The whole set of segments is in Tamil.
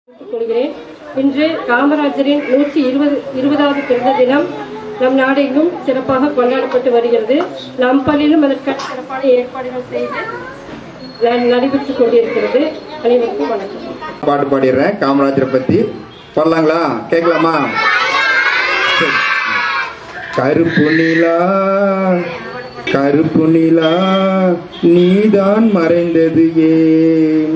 கொள்கிறேன் இன்று காமராஜரின் நூற்றி இருபது இருபதாவது பிறந்த தினம் நம் நாடெங்கும் சிறப்பாக கொண்டாடப்பட்டு வருகிறது நம் பள்ளியிலும் அதற்கான சிறப்பான ஏற்பாடுகள் செய்து ந- நடைபெற்றுக் கொண்டிருக்கிறது அனைவருக்கும் வணக்கம் பாட்டு பாடிடுறேன் காமராஜரை பத்தி பாடலாங்களா கேட்கலாமா சரி. கருப்பு நிலா கருப்பு நிலா நீதான் மறைந்தது ஏன்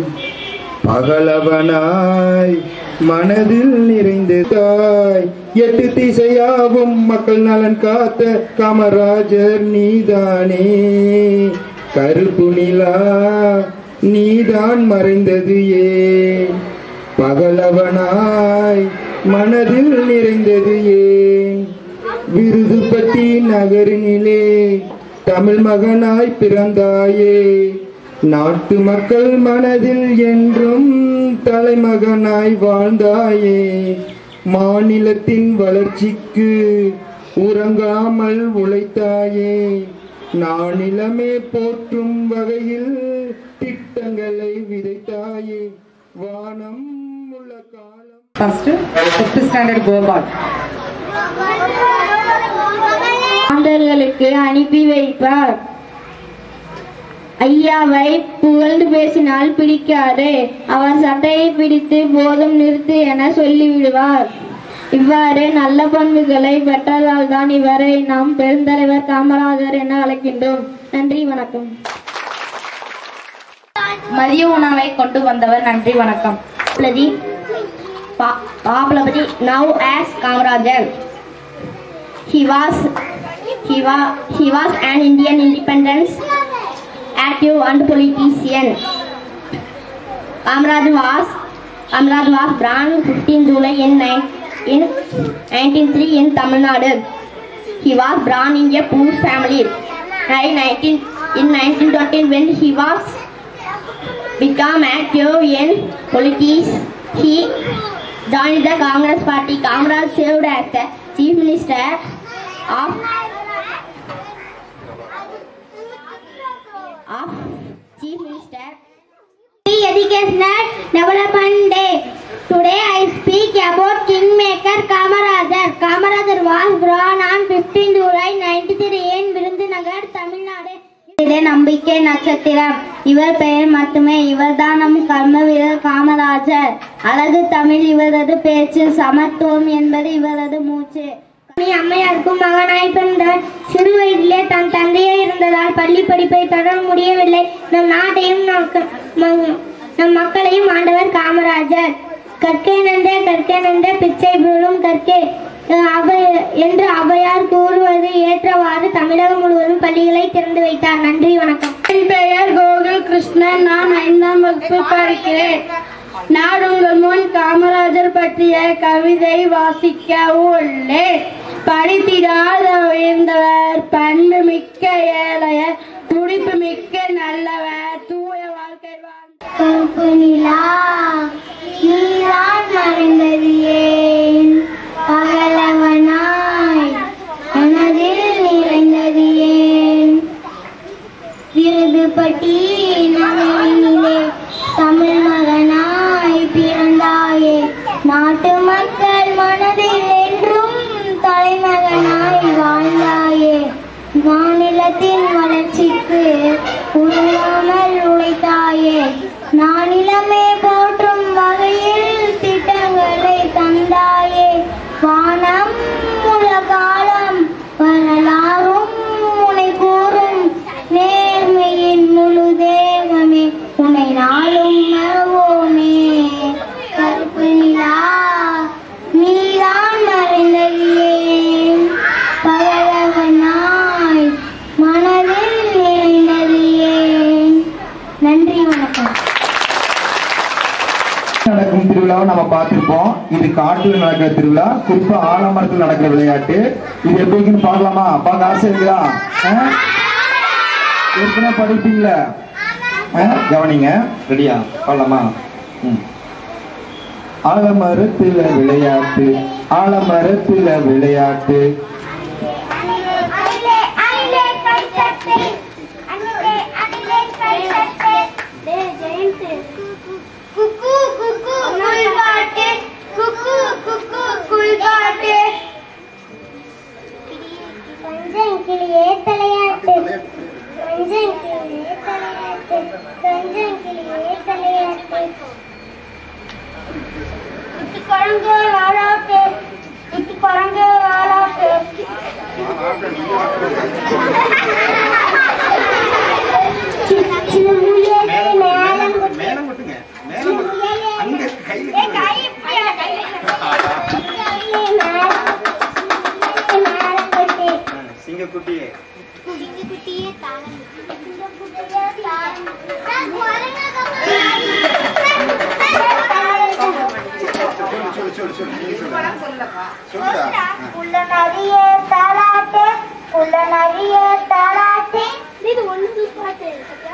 பகலவனாய் மனதில் நிறைந்ததாய் எட்டு திசையாவும் மக்கள் நலன் காத்த காமராஜர் நீதானே கருப்பு நிலா நீதான் மறைந்தது ஏன் பகலவனாய் மனதில் நிறைந்தது ஏன் விருதுப்பட்டி நகரினிலே தமிழ் மகனாய் பிறந்தாயே நாட்டு மக்கள் மனதில் என்றும் தலைமகனாய் வாழ்ந்தாயே மாநிலத்தின் வளர்ச்சிக்கு உறங்காமல் உழைத்தாயே நானிலமே போற்றும் வகையில் திட்டங்களை விதைத்தாயே வானம் உள்ள காலம் First, fifth standard Gopal. மாந்தர்களுக்கு அனுப்பி வைப்பார் ஐயாவை புகழ்ந்து பேசினால் பிடிக்காது அவர் சட்டையை பிடித்து போதும் நிறுத்து என சொல்லிவிடுவார் இவ்வாறு நல்ல பண்புகளை பெற்றதால் தான் இவரை நாம் பெருந்தலைவர் காமராஜர் என அழைக்கின்றோம் நன்றி வணக்கம் மதிய உணவை கொண்டு வந்தவர் நன்றி வணக்கம் Pabladi, Pa- Pabladi, now as Kamarajan. He was, he was, he was an Indian independence active and politician. Kamaraj was, Kamaraj was born 15 July in, nine, in 1903 in Tamil Nadu. He was born in a poor family. In 19, in 1920 when he was become active in politics. He joined the Congress party. Kamaraj served as the chief minister of of chief minister. Educational Development Day. Today I speak about Kingmaker Kamarajar. Kamarajar was born on 15 July 93 in Virundhunagar, Tamil Nadu. இது நம்பிக்கை நட்சத்திரம் இவர் பெயர் மட்டுமே இவர்தான் நம் கர்ம வீரர் காமராஜர் அழகு தமிழ் இவரது பேச்சு சமத்துவம் என்பது இவரது மூச்சு அம்மையாருக்கும் மகனாய் பிறந்தவர் சிறு வயதிலே தன் தந்தையே இருந்ததால் பள்ளி படிப்பை தொடர முடியவில்லை நம் நாட்டையும் நம் க- ம- நம் மக்களையும் ஆண்டவர் காமராஜர் கற்கை நன்றே கற்கை நன்றே பிச்சை புழும் கற்கே அவை என்று அவையார் கூறுவது ஏற்றவாறு தமிழகம் முழுவதும் பள்ளிகளை திறந்து வைத்தார் நன்றி வணக்கம் என் பெயர் கோகுல் கிருஷ்ணன் நான் ஐந்தாம் வகுப்பு படிக்கிறேன் நான் உங்கள் முன் காமராஜர் பற்றிய கவிதை வாசிக்க உள்ளேன் படித்திடாத உயர்ந்தவர் பண்பு மிக்க ஏழையர் துடிப்பு மிக்க நல்லவர் தூய வாழ்க்கை வாழ்ந்த கருப்பு நிலா நீதான் மறைந்தது ஏன் பகலவனாய் மனதில் நிறைந்தது ஏன் விருதுபட்டி நகரினிலே தமிழ் மகனாய் பிறந்தாயே நாட்டு மக்கள் மனதில் என்றும் தலைமகனாய் வாழ்ந்தாயே மாநிலத்தின் வளர்ச்சிக்கு உதவாமல் உழைத்தாயே நானிலமே போற்றும் வகையில் திட்டங்களை தந்தாயே வானம் உள்ள காலம் வரலாறும் உனை கூறும் நேர்மையின் முழு தேகமே உன்னை நாளும் மறவோமே கருப்பு நிலா நீதான் மறைந்தது ஏன் பகலவனாய் மனதில் நிறைந்தது ஏன் நன்றி வணக்கம் நடக்கும் திருவிழாவை நம்ம பார்த்திருப்போம் இது காட்டில் நடக்கிற திருவிழா குறிப்பா ஆலமரத்தில் நடக்கிற விளையாட்டு இது எப்படி இருக்குன்னு பார்க்கலாமா பார்க்க ஆசை இருக்குதா ஆ? ஏற்கனவே படிப்பீங்களா ஆ? கவனிங்க ரெடியா பாடலாமா ம். ஆலமரத்துல விளையாட்டு ஆலமரத்துல விளையாட்டு அணிலே அணிலே கை தட்டு அணிலே அணிலே கை தட்டு டேய் ஜெயந்த் குக்கு குக்கு குக்கு குட்டி குரங்கு வாழாக்கு குட்டி குரங்கு வாழாக்கு சின்ன முயலே மேலம் குட்டி மேலம் கொட்டுங்க மேலம் கொட்டுங்க அங்க கையில ஏ, கை இப்படியா, கை முயலே மேலம் மேலம் குட்டி சிங்கக்குட்டியே சிங்கக்குட்டியே தாளம் சிங்கக்குட்டியே தாளம் சொல்லு சொல்லு சொல்லு சொல்லு நீங்க சொல்லுங்க சொல்லுடா உள்ள நிறைய தாளாட்டு உள்ள நிறைய தாளாட்டு இது ஒண்ணு பாட்டு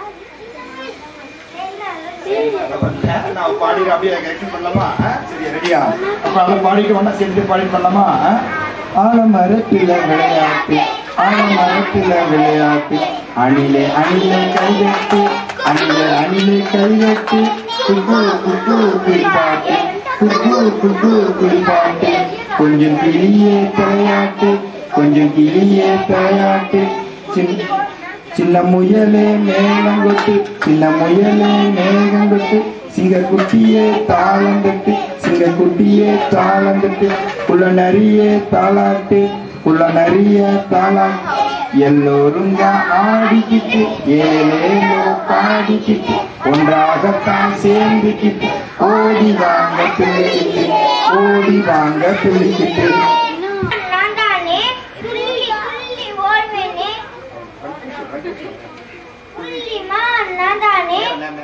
நான் பாடி அப்படியே கரெக்ஷன் பண்ணலாமா ஆ? சரியா ரெடியா அப்ப அதை பாடிட்டு வேணா சேர்ந்து பாடிட்டு பண்ணலாமா ஆலமரத்தில விளையாட்டு ஆலமரத்தில விளையாட்டு அணிலே அணிலே கைகட்டு அணிலே அணிலே கைகட்டு குக்கு குக்கு குளிப்பாட்டு குக்கு குக்கு குளிப்பாட்டு கொஞ்சம் கிளியே தலையாட்டு கொஞ்சம் கிளியே தலையாட்டு சின்ன சின்ன முயலே மேகங்கொட்டு சின்ன முயலே மேகங்கொட்டு சிங்கக்குட்டியே தாளந்தட்டு சிங்கக்குட்டியே தாளந்தட்டு உள்ள நிறைய தாளாட்டு உள்ள நிறைய தாளாட்டு எல்லோரும் தான் ஆடிக்கிட்டு ஏலேலோ பாடிக்கிட்டு ஒன்றாகத்தான் சேர்ந்துக்கிட்டு ஓடி வாங்க துள்ளிக்கிட்டு ஓடி வாங்க துள்ளிக்கிட்டு நான் தானே துள்ளி துள்ளி ஓடுவேனே புள்ளிமா நான் தானே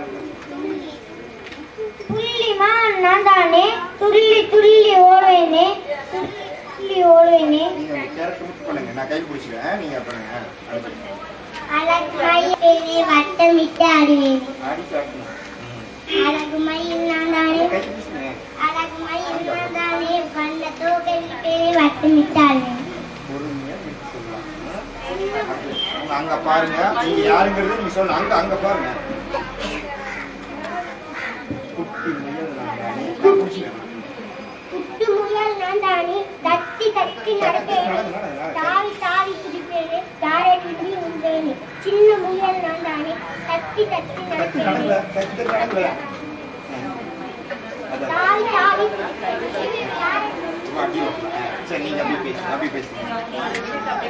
புள்ளிமா நான் தானே துள்ளி துள்ளி ஓடுவேனே துள்ளி ஓடுவேனே நீங்க கேரக்டர் மட்டும் பண்ணுங்க நான் கை பிடிச்சிக்கிறேன் நீங்க பண்ணுங்க அடுத்து. அழகு மயிலே வட்டமிட்டு ஆடுவேன் ஆடி காட்டணும் அழகு மயில் நான் தானே கை பிடிச்சிங்க அழகு மயில் நான் தானே வண்ண தோகை பேரை வட்டமிட்டு ஆடுவேன் பொறுமையா எடுத்து சொல்லலாம் உங்க அங்க பாருங்க நீங்க யாருங்கிறது நீங்க சொல்லணும் அங்க அங்க பாருங்க குட்டி முயல் நான் தானே. நான் பிடிச்சிக்கிறேன். குட்டு முயல் நான் தானே தட்டி தட்டி நடப்பேன் தாவி தாவி குதிப்பேனே தாரேற்றி உண்டேனே சின்ன முயல் நான் தானே தட்டி தட்டி நடப்பேனே நடக்கல, கத்து நடக்கல. அதான். தாவி தாவி குதிப்பேனே தாரேற்றி சும்மா அப்படியே வா. சரி நீங்க அப்படியே பேசுங்க அப்படியே பேசுங்க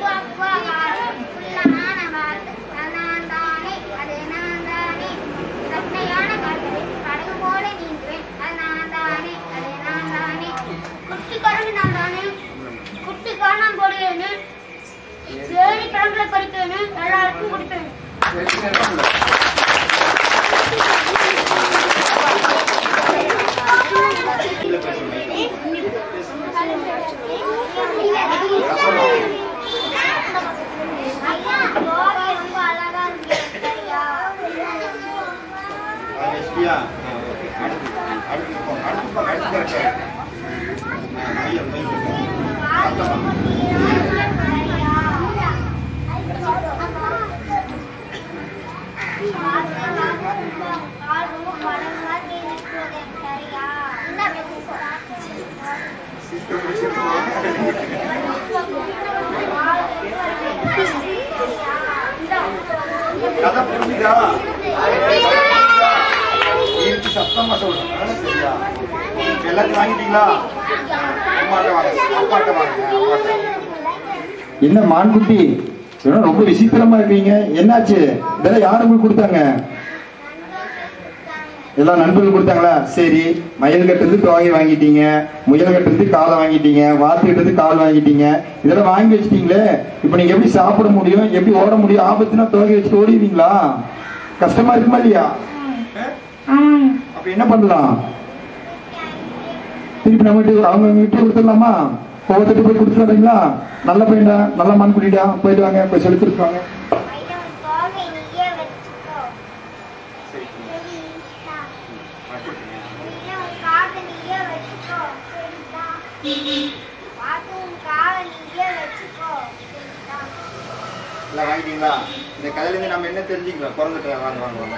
எல்லாருக்கும் கொடுப்பேன் இதுல பேசுங்க ஐயா கோவை ரொம்ப அழகா இருக்கு ஐயா எஸ்பியா அடுத்து அடுத்து போ அடுத்து போ அடுத்து கரெக்டா மையம் மையம் கதை புரிஞ்சுதா இருக்கு சத்தமா சொல்றேன் ஆ, சரியா இப்ப எல்லாத்தையும் வாங்கிட்டீங்களா அம்மாட்ட வாங்க அப்பாட்ட வாங்க அப்பாட்ட என்ன மான்குட்டி இதெல்லாம் ரொம்ப விசித்திரமா இருக்கீங்க என்னாச்சு இதெல்லாம் யாரு உங்களுக்கு கொடுத்தாங்க எல்லாம் நண்பர்கள் கொடுத்தாங்களா சரி மயில் கட்டுறது தொகை வாங்கிட்டீங்க முயல் கட்டுறது காலை வாங்கிட்டீங்க வாத்து கட்டுறது கால் வாங்கிட்டீங்க இதெல்லாம் வாங்கி வச்சிட்டீங்களே இப்போ நீங்க எப்படி சாப்பிட முடியும் எப்படி ஓட முடியும் ஆபத்துனா தொகை வச்சுட்டு ஓடிடுவீங்களா கஷ்டமா இருக்குமா இல்லையா அப்ப என்ன பண்ணலாம் திருப்பி நம்ம வீட்டு அவங்க வீட்டு கொடுத்துடலாமா ஒவ்வொருத்தருக்கு போய் கொடுத்துட்டு வரீங்களா நல்ல பையன்டா நல்ல மான் குடிடா போயிட்டு வாங்க போய் சொல்லி கொடுத்துருவாங்க சரி ஆ, கொடுத்துருங்க. எல்லாம் வாங்கிட்டீங்களா இந்த கதையில இருந்து நம்ம என்ன தெரிஞ்சுக்கலாம் பிறந்துட்டேன் வாங்க வாங்க வாங்க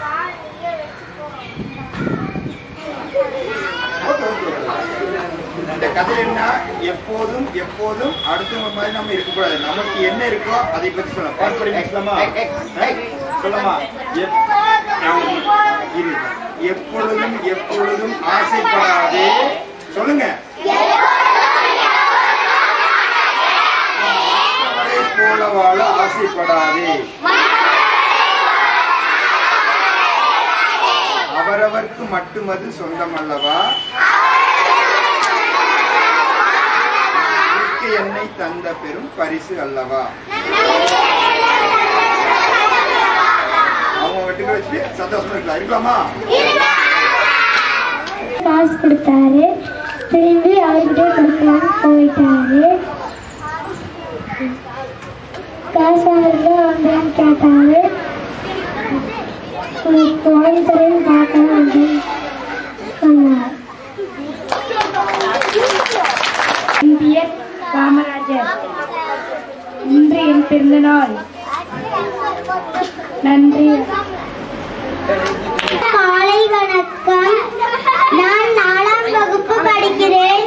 ஓகே, ஓகே, ஓகே. இந்த கதையில என்ன எப்போதும் எப்போதும் அடுத்தவங்க மாதிரி நம்ம இருக்கக்கூடாது நமக்கு என்ன இருக்கோ அதை பத்தி சொல்லலாம் பாட்டு படி சொல்லலாமா சொல்லலாமா எப்- இரு எப்பொழுதும் எப்பொழுதும் ஆசைப்படாதே சொல்லுங்க மற்றவரை போல வாழ ஆசைப்படாதே அவரவர்க்கு மட்டுமது சொந்தமல்லவா இயற்கை என்னை தந்த பெரும் பரிசு அல்லவா அவங்க வெட்டுக்க வச்சுட்டு சந்தோஷமா இருக்கலாம் இருக்கலாமா காசு கொடுத்தாரு திரும்பி அவர்கிட்ட கொடுக்கலான்னு போயிட்டாரு காசு அவர்கிட்ட வந்தேன்னு கேட்டாரு உங்களுக்கு வாங்கி தரேன்னு பார்க்கணும் அப்படின்னு சொன்னார் இந்திய காமராஜர் இன்று என் பிறந்தநாள் நன்றி காலை வணக்கம் நான் நாலாம் வகுப்பு படிக்கிறேன்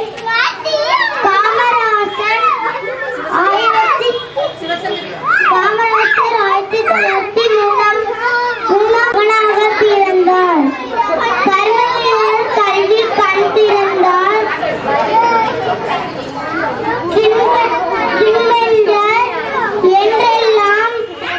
காமராசர் ஆயிரத்தி காமராசர் ஆயிரத்தி தொள்ளாயிரத்தி மூணாம் மூணாவதாக பிறந்தார் கல்வியில் கல்வி கண் திறந்தார் கிண்மெண்டர் என்றெல்லாம்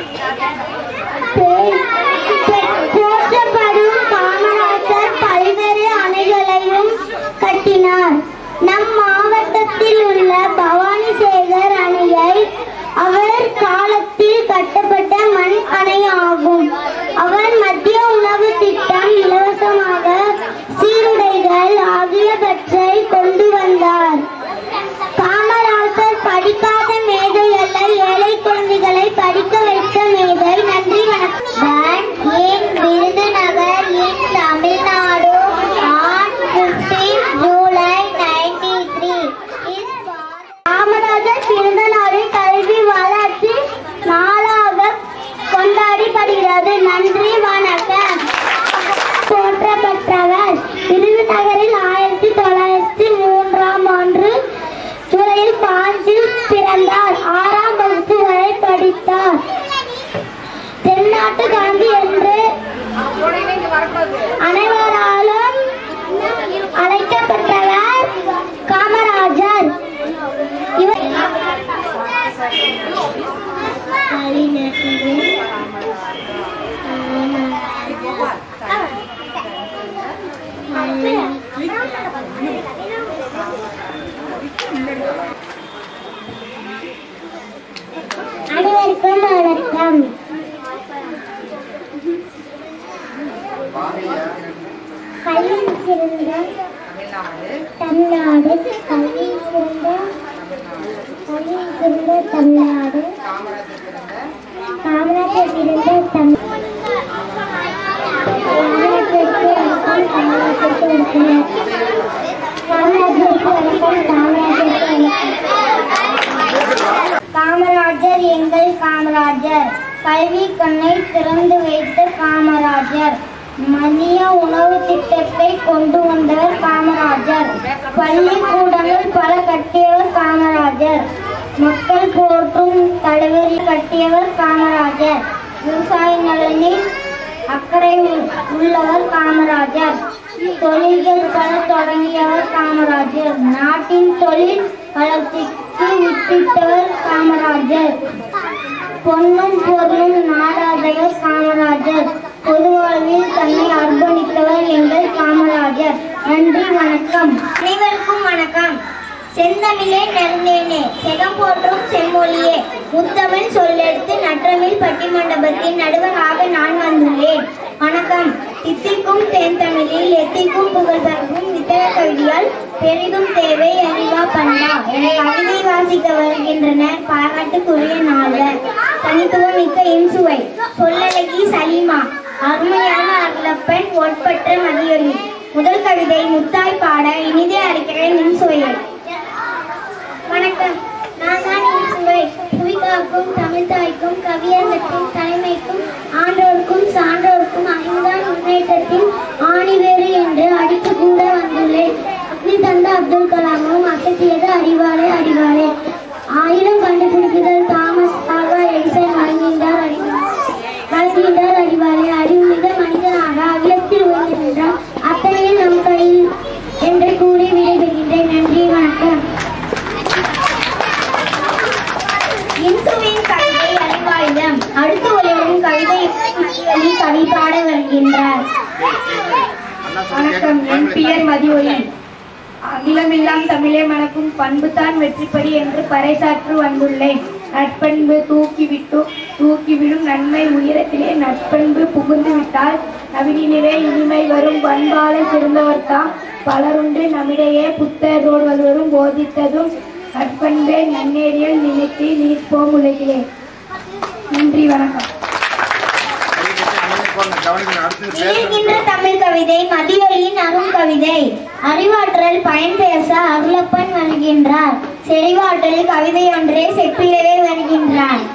போற்றப்படும் காமராஜர் பல்வேறு அணைகளையும் கட்டினார் நம் மாவட்டத்தில் உள்ள பவானி சேகர் அணையை அவர் காலத்தில் கட்டப்பட்ட மண் அணை ஆகும் அவர் மத்திய உணவு திட்டம் இலவசமாக சீருடைகள் ஆகியவற்றை கொண்டு வந்தார் காமராசர் படிக்காத மேதை அல்ல ஏழை குழந்தைகளை படிக்க வைத்த மேதை நன்றி வணக்கம் என் விருதுநகர் என் தமிழ்நாடு ஆன் 15 ஜூலை 93 காமராஜர் பிறந்த நாளில் கல்வி வளர்ச்சி நாளாக கொண்டாடப்படுகிறது நன்றி வணக்கம் போற்றப்பட்டவர் விருதுநகரில் ஆயிரத்தி தொள்ளாயிரத்தி மூன்றாம் ஆண்டு ஜூலையில் பாஞ்சில் பிறந்தார் ஆறாம் வகுப்பு வரை படித்தார் தென்னாட்டு காந்தி என்று அனைவராலும் அழைக்கப்பட்டவர் காமராஜர் இவர் அனைவருக்கும் வணக்கம் வாங்கய்யா கல்வி சிறந்த தமிழ்நாடு கல்வி சிறந்த கல்வி சிறந்த தமிழ்நாடு காமராஜர் பிறந்த தமிழ் காமராஜருக்கு வணக்கம் காமராஜருக்கு வணக்கம் காமராஜருக்கு வணக்கம் காமராஜருக்கு வணக்கம் காமராஜர் எங்கள் காமராஜர் கல்வி கண்ணை திறந்து வைத்த காமராஜர் மதிய உணவு திட்டத்தை கொண்டு வந்தவர் காமராஜர் பள்ளிக்கூடங்கள் பல கட்டியவர் காமராஜர் மக்கள் போற்றும் தலைவரை கட்டியவர் காமராஜர் விவசாய நலனில் அக்கறை உள்- உள்ளவர் காமராஜர் தொழில்கள் பல தொடங்கியவர் காமராஜர் நாட்டின் தொழில் வளர்ச்சிக்கு வித்திட்டவர் காமராஜர் பொன்னும் பொருளும் நாடாதையர் காமராஜர் பொது வாழ்வில் தன்னை அர்ப்பணித்தவர் எங்கள் காமராஜர் நன்றி வணக்கம் அனைவருக்கும் வணக்கம் செந்தமிழே நெருந்தேனே செகம் போற்றும் செம்மொழியே முத்தமிழ் சொல்லெடுத்து நற்றமிழ் பட்டிமண்டபத்தின் நடுவராக நான் வந்துள்ளேன் வணக்கம் தித்திக்கும் தேன்தமிழில் எத்திக்கும் புகழ் பரப்பும் வித்தக கவிதையால் பெரிதும் தேவை அறிவா பண்பா என கவிதை வாசிக்க வருகின்றனர் பாராட்டுக்குரிய நாள்கள் தனித்துவம் மிக்க இன்சுவை சொல்லழகி சலீமா அருமையான அருளப்பன் ஒட்பற்ற மதியொலி முதல் கவிதை முத்தாய் பாட இனிதே அறிக்கிறேன் இன்சுவையை வணக்கம் நான் தான் இன்சுவை புவிகாக்கும் தமிழ் தாய்க்கும் கவியரங்கத்தின் தலைமைக்கும் ஆன்றோருக்கும் சான்றோருக்கும் ஐந்தாம் முன்னேற்றத்தின் ஆணிவேறு என்று அடித்து கூட வந்துள்ளேன் அக்னி தந்த அப்துல் கலாமும் அசத்தியது அறிவாளே அறிவாளே ஆயிரம் கண்டுபிடிப்புகள் தாமஸ் ஆல்வா எடிசன் வழங்குகின்றார் அறிவாளே வழங்குகின்றார் அறிவாளே அறிவுமிக மனிதனாக அகில கருத்தில் உயர்கின்றோம் அத்தனையும் நம் கையில் என்று கூறி விடைபெறுகின்றேன் நன்றி வணக்கம் இந்துவின் கவிதை அறிவாயுதம் அடுத்து ஒருவரும் கவிதை மதிவழி கவி பாட வருகின்றார் வணக்கம் என் பெயர் மதியொலி அகிலமெல்லாம் தமிழே மணக்கும் பண்புதான் வெற்றிப்படி என்று பறைசாற்று வந்துள்ளேன் நட்பண்பு தூக்கிவிட்டு தூக்கிவிடும் நன்மை உயரத்திலே நட்பண்பு புகுந்து விட்டால் நவீனிலே இனிமை வரும் பண்பாலை சிறந்தவர்தாம் பலருண்டு நம்மிடையே புத்தரோடு வருவரும் போதித்ததும் நட்பண்பே நன்னேறியல் நினைத்து நீர்ப்போம் உலகிலே நன்றி வணக்கம் நீள்கின்ற தமிழ் கவிதை மதியொலியின் அரும் கவிதை அறிவாற்றல் பயன் பேச அருளப்பன் வருகின்றார் செறிவாற்றல் கவிதை ஒன்றே செப்பிலவே வருகின்றார்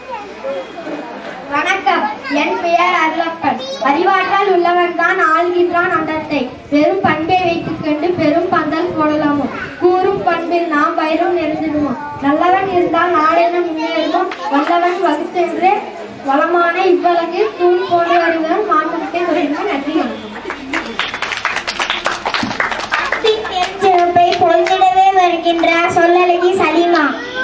வணக்கம் என் பெயர் அருளப்பன் அறிவாற்றல் உள்ளவன் தான் ஆள்கின்றான் அண்டத்தை பெரும் பண்பை வைத்துக் கொண்டு பெரும் பந்தல் போடலாமோ கூறும் பண்பில் நாம் வயிறும் நிறைந்திடுவோம் நல்லவன் இருந்தால் நாடெனும் முன்னேறுவோம் வல்லவன் வகுத்தென்று வளமான இவ்வழகு தூண் போன்று வருவதும் மாற்றத்தை குறைந்த நன்றி வணக்கம் சிறப்பை பொழுதிடவே வருகின்றார் சொல்லழகி சலீமா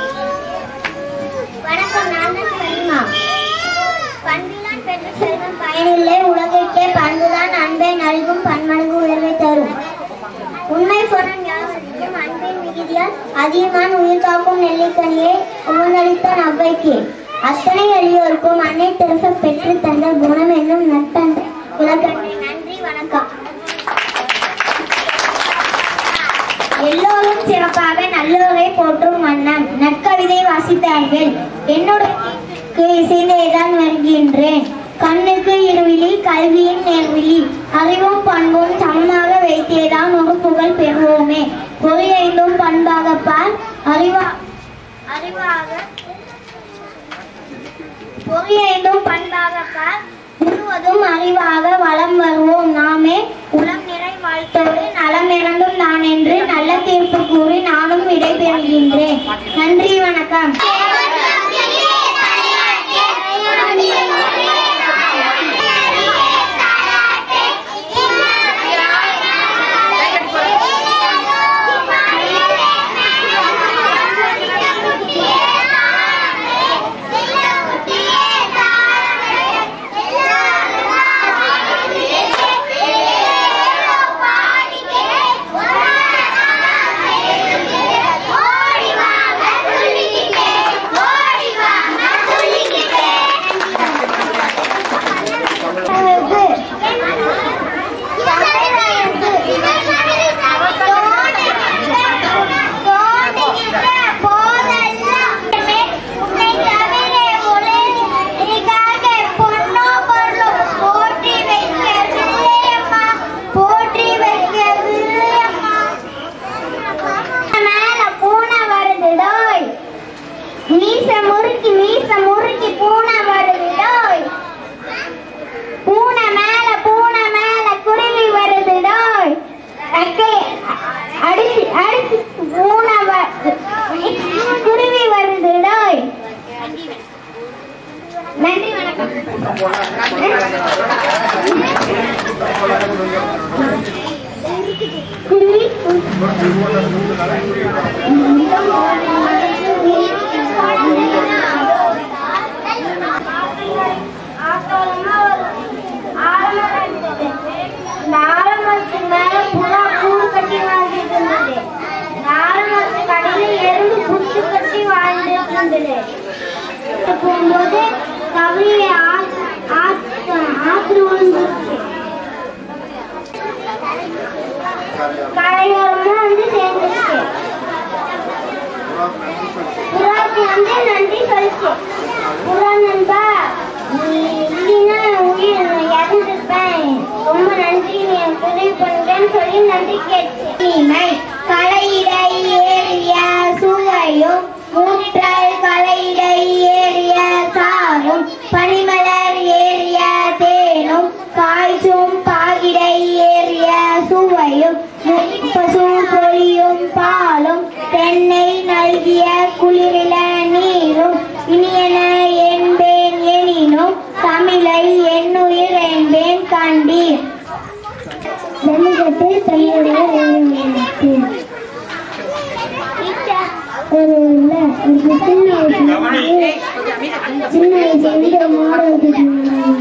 வணக்கம் நான் தான் சலீமா பண்பிலான் பெற்ற செல்வம் பயனில்லை உலகிற்கே பண்புதான் அன்பை நல்கும் பன்மடங்கு உயர்வை தரும் உண்மை சொன்ன ஞாபகத்தையும் அன்பின் மிகுதியால் அதிகமான உயிர் காக்கும் நெல்லிக்கனியை உணர்ந்தளித்த நவ்வைக்கு அத்தனை எளியோருக்கும் அன்னை தெரச பெற்று தந்த குணம் என்னும் நட்பன் உலகத்தை நன்றி வணக்கம் எல்லோரும் சிறப்பாக நல்லோரை போற்றும் வண்ணம் நற்கவிதை வாசித்தார்கள் என்னோட இசைந்தேதான் வருகின்றேன் கண்ணுக்கு இருவிழி கல்வியின் நேர்விழி அறிவும் பண்பும் சமமாக வைத்தேதான் ஒரு புகழ் பெறுவோமே பொறி ஐந்தும் பண்பாக பார் அறிவா அறிவாக பொறி ஐந்தும் பண்பாக பார் முழுவதும் அறிவாக வளம் வருவோம் நாமே உளம் நிறை வாழ்த்தோடு நலம் இறந்தும் நான் என்று நல்ல தீர்ப்பு கூறி நானும் விடைபெறுகின்றேன் நன்றி வணக்கம் போற்றி வைக்க வில்லையம்மா மேல பூனை வருது டோய் மீச முறுக்கி மீச முறுக்கி பூனை வருது டோய் பூனை மேல பூனை மேல குருவி வருது டோய் ரெக்கை அடிச்சு அடிச்சு பூனை வ- குருவி வருது டோய் நன்றி வணக்கம் குருவி நாலமரத்துக்கு மேல புறா கூடு கட்டி வாழ்ந்துட்டு இருந்தது நாலமரத்து கடையில் எறும்பு புட்டு கட்டி வாழ்ந்துட்டு இருந்தது போகும்போது கவியை ஆற்று விழுந்துருச்சு கரையோரமா வந்து சேர்ந்துருச்சு புறாக்கு வந்து நன்றி சொல்லிச்சு புறா நண்பா நீ இல்லைன்னா உயிர் இறந்துருப்பேன் ரொம்ப நன்றி நீ எனக்கு உதவி பண்றேன்னு சொல்லி நன்றி கேட்டு தீமை கலையிடை ஏறிய சுவையும் மூற்றல் கலையிடை ஏறிய சாரும் பனிமலர் ஏறிய தேனும் காய்ச்சும் பாகிடை ஏறிய சுவையும் பசும் பொழியும் பாலும் தென்னை நல்கிய குளிரில நீரும் இனியன என்பேன் எனினும் தமிழை என்னுயிர் என்பேன் கண்டீர் விளையாட்டு தன்னுடைய விளையாட்டு ஒரு இல்ல, ஒரு சின்ன வயசுல சின்ன வயசுல இருந்து ஒரு மாடு வச்சுருந்தாங்க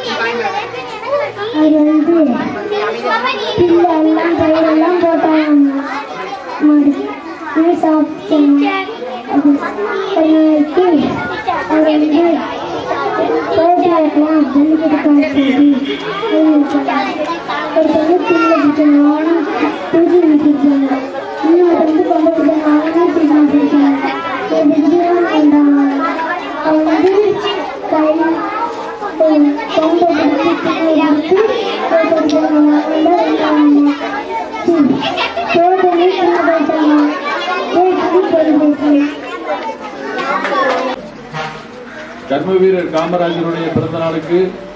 அது வந்து பில்லு எல்லாம் பயிரெல்லாம் போட்டாங்க மாடு அது சாப்பிட்டாங்க அது ஒரு நாளைக்கு அவர் வந்து தோட்டம் வைக்கலாம் ஜல்லிக்கட்டு காசு ஒருத்தவங்க பில்லு வச்சுருந்தாங்க பூஜை வச்சுருந்தாங்க இன்னொரு வந்து கொண்டு போட்டாங்க பில்லு வச்சுருந்தாங்க ஒரு ஜீவன் வந்தாங்க அவங்க வந்து கை கொண்டு கர்ம வீரர் காமராஜருடைய பிறந்த நாளுக்கு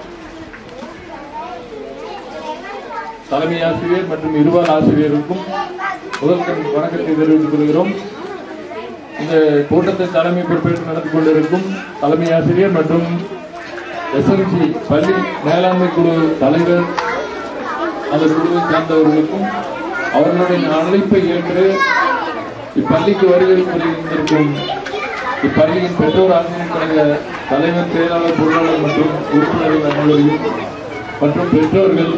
தலைமை ஆசிரியர் மற்றும் இருவர் ஆசிரியருக்கும் முதற்கண் வணக்கத்தை தெரிவித்துக் கொள்கிறோம் இந்த கூட்டத்தை தலைமை பொறுப்பேற்று நடந்து கொண்டிருக்கும் தலைமை ஆசிரியர் மற்றும் எஸ்எல்சி பள்ளி மேலாண்மை குழு தலைவர் அந்த குழுவை சேர்ந்தவர்களுக்கும் அவர்களுடைய அழைப்பை ஏற்று இப்பள்ளிக்கு வருகை புரிந்திருக்கும் இப்பள்ளியின் பெற்றோர் ஆசிரியர் கழக தலைவர் செயலாளர் பொருளாளர் மற்றும் உறுப்பினர்கள் அனைவரையும் மற்றும் பெற்றோர்கள்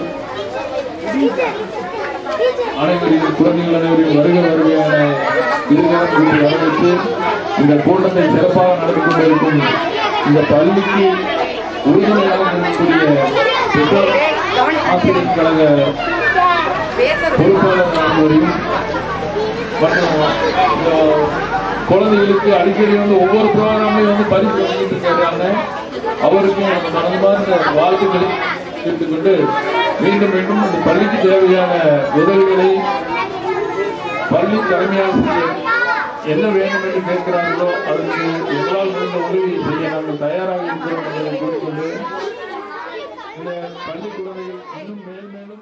அனைவரையும் குழந்தைகள் அனைவரையும் வருக வருகையான இருகரம் கூட்டி வரவேற்று இந்த கூட்டத்தை சிறப்பாக நடந்து கொண்டிருக்கும் இந்த பள்ளிக்கு உறுதுணையாக இருக்கக்கூடிய பெற்றோர் ஆசிரியர் கழக பொறுப்பாளர் அனைவரையும் மற்றும் இந்த குழந்தைகளுக்கு அடிக்கடி வந்து ஒவ்வொரு ப்ரோக்ராம்லையும் வந்து பரிசு வாங்கிட்டு இருக்காங்க அவருக்கும் அந்த மனமார்ந்த வாழ்த்துக்களை தெரிவித்துக் கொண்டு மீண்டும் மீண்டும் அந்த பள்ளிக்கு தேவையான உதவிகளை பள்ளி தலைமை ஆசிரியர் என்ன வேண்டும் என்று கேட்கிறார்களோ அதற்கு எங்களால் முடிந்த உதவியை செய்ய நாங்கள் தயாராக இருக்கிறோம் என்பதை கூறிக்கொண்டு இந்த பள்ளி குழந்தைகள் இன்னும் மேல் மேலும்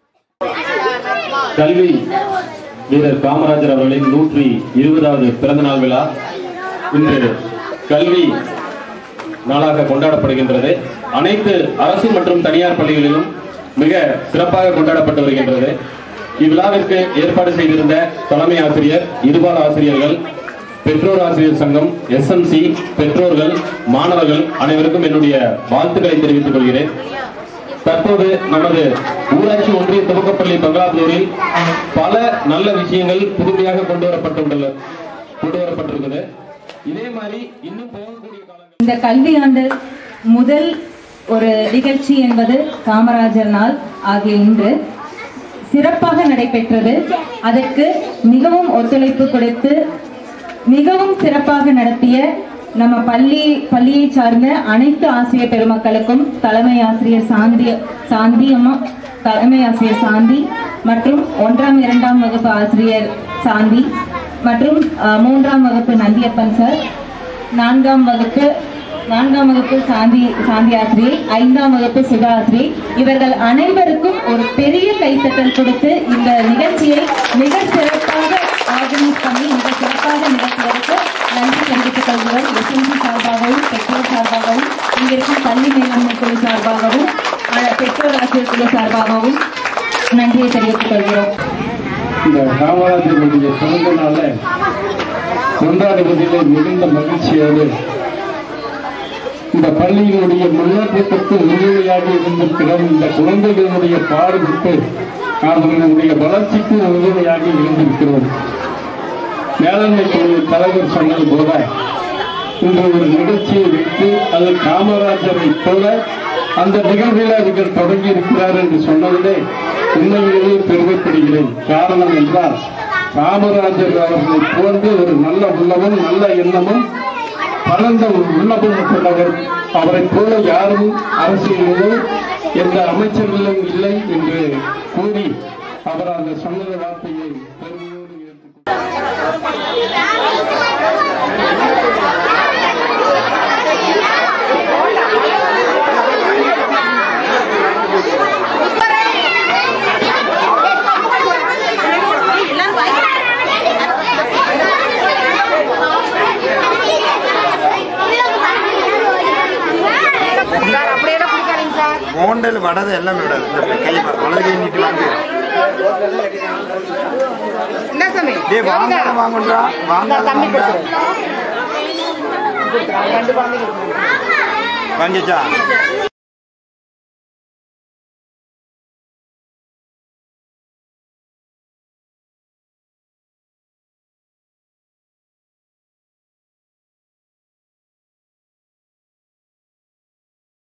கல்வி வீரர் காமராஜர் அவர்களின் நூற்றி இருபதாவது பிறந்த நாள் விழா இன்று கல்வி நாளாக கொண்டாடப்படுகின்றது அனைத்து அரசு மற்றும் தனியார் பள்ளிகளிலும் மிக சிறப்பாக கொண்டாடப்பட்டு வருகின்றது இவ்விழாவிற்கு ஏற்பாடு செய்திருந்த தலைமை ஆசிரியர் இருபால் ஆசிரியர்கள் பெற்றோர் ஆசிரியர் சங்கம் எஸ்எம்சி பெற்றோர்கள் மாணவர்கள் அனைவருக்கும் என்னுடைய வாழ்த்துக்களை தெரிவித்துக் கொள்கிறேன் தற்போது நமது ஊராட்சி ஒன்றிய துவக்கப்பள்ளி பங்களாபுதூரில் பல நல்ல விஷயங்கள் புதுமையாக கொண்டு வரப்பட்டுள்ளது கொண்டு வரப்பட்டிருக்குது இதே மாதிரி இன்னும் போகக்கூடிய காலங்கள் இந்த கல்வியாண்டு முதல் ஒரு நிகழ்ச்சி என்பது காமராஜர் நாள் ஆகிய இன்று சிறப்பாக நடைபெற்றது அதற்கு மிகவும் ஒத்துழைப்பு கொடுத்து மிகவும் சிறப்பாக நடத்திய நம்ம பள்ளி பள்ளியை சார்ந்த அனைத்து ஆசிரியர் பெருமக்களுக்கும் தலைமை ஆசிரியர் சாந்தி சாந்தி அம்மா தலைமை ஆசிரியர் சாந்தி மற்றும் ஒன்றாம் இரண்டாம் வகுப்பு ஆசிரியர் சாந்தி மற்றும் அஹ், மூன்றாம் வகுப்பு நந்தியப்பன் சார் நான்காம் வகுப்பு நான்காம் வகுப்பு சாந்தி சாந்தி ஆசிரியை ஐந்தாம் வகுப்பு சுதா ஆசிரியை இவர்கள் அனைவருக்கும் ஒரு பெரிய கைத்தட்டல் கொடுத்து இந்த நிகழ்ச்சியை மிக சிறப்பாக ஆர்கனைஸ் பண்ணி மிக சிறப்பாக நிகழ்த்துவதற்கு நன்றி தெரிவித்துக் கொள்கிறோம் எஸ்எம்சி சார்பாகவும் பெற்றோர் சார்பாகவும் இங்கிருக்கும் பள்ளி மேலாண்மை குழு சார்பாகவும் அஹ், பெற்றோர் ஆசிரியர் குழு சார்பாகவும் நன்றியை தெரிவித்துக் கொள்கிறோம் இந்த காமராஜருடைய பிறந்த நாளை கொண்டாடுவதிலே மிகுந்த மகிழ்ச்சியோடு இந்த பள்ளியினுடைய முன்னேற்றத்திற்கு உறுதுணையாக இருந்திருக்கிறோம் இந்த குழந்தைகளுடைய பாடுபட்டு அவர்களுடைய வளர்ச்சிக்கு உறுதுணையாக இருந்திருக்கிறோம் மேலாண்மை குழு தலைவர் சொன்னது போல இன்று ஒரு நிகழ்ச்சியை வைத்து அது காமராஜரை போல அந்த நிகழ்வில் அவர்கள் தொடங்கி இருக்கிறார் என்று சொன்னதிலே உண்மையிலேயே பெருமைப்படுகிறேன் காரணம் என்றால் காமராஜர் அவர்களை போன்று ஒரு நல்ல உள்ளமும் நல்ல எண்ணமும் பலந்த ஒரு உள்ளமும் கொண்டவர் அவரை போல யாரும் அரசியலிலோ எந்த அமைச்சர்களும் இல்லை என்று கூறி அவர் அந்த சொன்ன வார்த்தையை பெருமையோடு ஏற்றுக்கொண்டார் மோண்டல் வடது எல்லாமே விடாது இந்த கை வலது கை நீட்டி வாங்க என்ன சாமி டேய் வாங்க வாங்கன்றா வாங்க தம்பி வாங்கடா. கொடுத்துரு கொடுத்துரு ரெண்டு குழந்தைங்க வந்துச்சா